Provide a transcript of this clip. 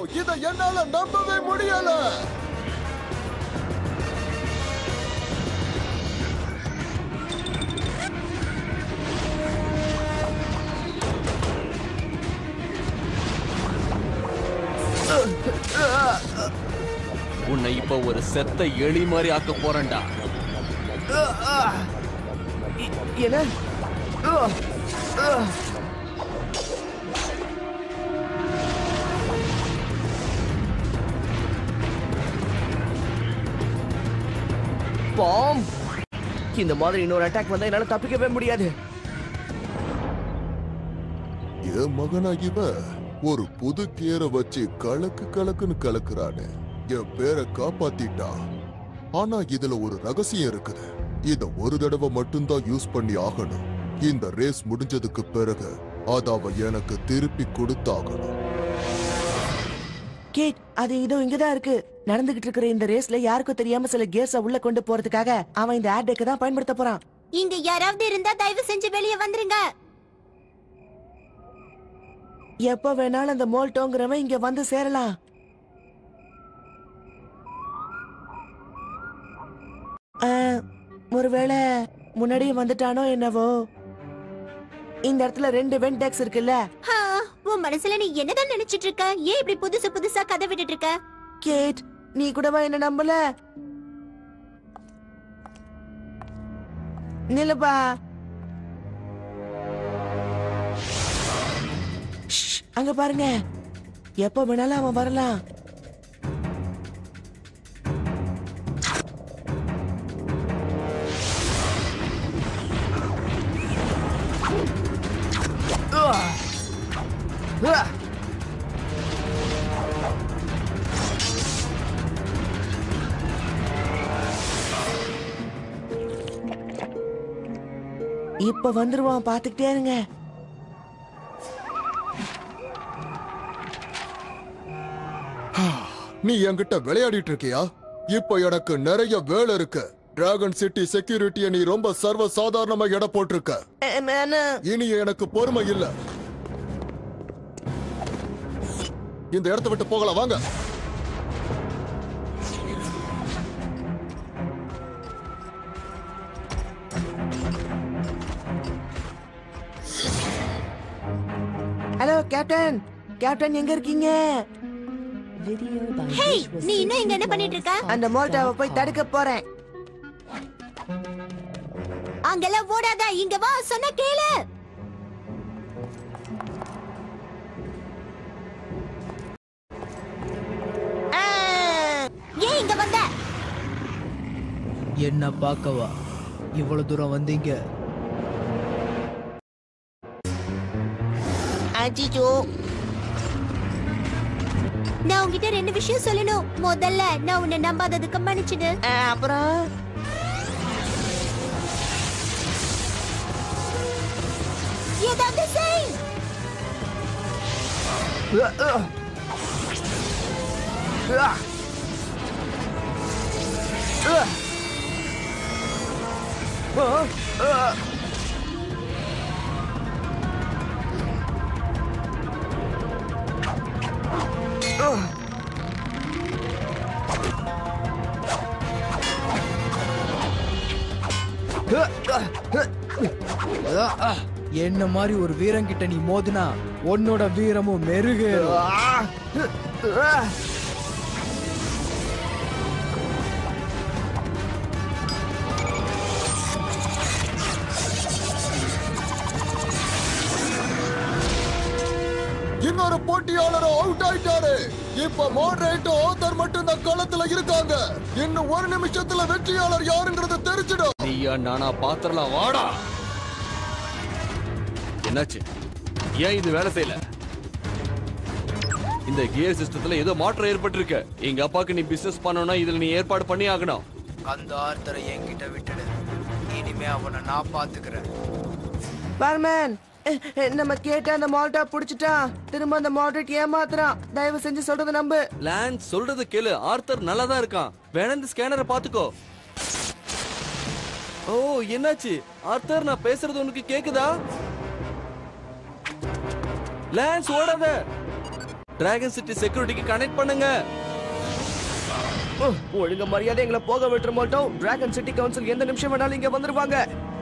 இத என்னால நம்பவே முடியல உன்னை இப்ப ஒரு செத்த எலி மாதிரி ஆக்க போறேன்டா என்ன அஹ், அஹ். பாம் இந்த மாதிரி இன்னொரு அட்டாக் வந்தா என்னால தப்பிக்கவே முடியாது என் மகனா இவன் ஒரு புது கியரை வச்சு கலக்கு கலக்குன்னு கலக்குறானு என் பேரை காப்பாத்திட்டான் ஆனா இதுல ஒரு ரகசியம் இருக்குது இத ஒரு தடவை மட்டும்தான் யூஸ் பண்ணி ஆகணும் இந்த ரேஸ் முடிஞ்சதுக்கு பிறகு அத அவ எனக்கு திருப்பி கொடுத்தாகணும் கேட் அது இதோ இங்கதான் இருக்கு நடந்துகிட்டு இருக்கிற இந்த ரேஸ்ல யாருக்கும் தெரியாம சில கேர்ஸ உள்ள கொண்டு போறதுக்காக அவன் இந்த ஏர் டெக்க தான் பயன்படுத்த போறான் இங்க யாராவது இருந்தா தயவு செஞ்சு வெளியே வந்துருங்க எப்ப வேணாலும் அந்த மோல்டோங்கிறவன் இங்க வந்து சேரலாம் ஆ, ஒருவேளை முன்னாடியே வந்துட்டானோ என்னவோ இந்த இடத்துல ரெண்டு வென்டெக்ஸ் இருக்குல்ல ஆ, உன் மனசுல நீ என்னதான் நினைச்சிட்டு இருக்க ஏன் இப்படி புதுசு புதுசா கதை விட்டுட்டு இருக்க கேட் நீ கூடவா என்ன நம்பல நிலுப்பா ஷ், அங்க பாருங்க எப்ப வேணாலும் அவன் வரலாம் இப்ப வந்துருவான் பாத்துக்கிட்டே இருங்க நீ என்கிட்ட விளையாடிட்டு இருக்கியா இப்ப எனக்கு நிறைய வேலை இருக்கு டிராகன் சிட்டி செக்யூரிட்டிய நீ ரொம்ப சர்வ சாதாரணமா எடை போட்டிருக்க அஹ், நானு இனி எனக்கு பொறுமை இல்ல இந்த இடத்தை விட்டு போகலாம் வாங்க ஹலோ கேப்டன் கேப்டன் எங்க இருக்கீங்க ஹேய் நீ இன்னும் இங்க என்ன பண்ணிட்டு இருக்க அந்த மோல்டாவை போய் தடுக்க போறேன் அங்கெல்லாம் ஓடாத இங்க வா சொன்ன கேளு ஆ! ஏன் இங்க வந்த என்ன பார்க்கவா இவ்வளவு தூரம் வந்தீங்க அச்சிச்சோ நான் உன்கிட்ட ரெண்டு விஷயம் சொல்லணும் முதல்ல நான் உன்னை நம்பாததுக்கு மன்னிச்சிடு ஆ, அப்புறம் ஏதாவது செய் என்ன மாதிரி ஒரு வீரங்கிட்ட நீ மோதினா உன்னோட வீரமும் மெருகேறும் இன்னொரு போட்டியாளர் அவுட் ஆயிட்டாரு இப்ப மாடரேட் ஆத்தர் மட்டும் இந்த களத்துல இருக்காங்க இன்னும் ஒரு நிமிஷத்துல வெற்றியாளர் யாருங்கிறது தெரிஞ்சிடும் நீயா நானா பாத்திரலாம் வாடா என்னாச்சு ஏன் இது வேலை செய்யல இந்த கியர் சிஸ்டத்துல ஏதோ மாற்றம் ஏற்பட்டிருக்கு எங்க அப்பாக்கு நீ பிசினஸ் பண்ணணும்னா இதுல நீ ஏற்பாடு பண்ணி ஆகணும் அந்த ஆர்த்தரை என்கிட்ட விட்டுடு இனிமே அவனை நான் பாத்துக்கிறேன் பார்மேன் நம்ம கேட்ட அந்த மால்டா புடிச்சிட்டான் திரும்ப அந்த மால்டேட் ஏமாத்துறான் தயவு செஞ்சு சொல்றத நம்பு லான்ஸ் சொல்றது கேளு ஆர்த்தர் நல்லா தான் இருக்கான் வேணா இந்த ஸ்கேனரை பாத்துக்கோ ஓ என்னாச்சு ஆர்த்தர் நான் பேசுறது உனக்கு கேக்குதா லான்ஸ் ஓடாத டிராகன் சிட்டி செக்யூரிட்டிக்கு கனெக்ட் பண்ணுங்க ஒழுங்க மரியாதை எங்களை போக விட்டுற மாட்டோம் டிராகன் சிட்டி கவுன்சில் எந்த நிமிஷம் வேணாலும் இங்க வந்துருவாங்க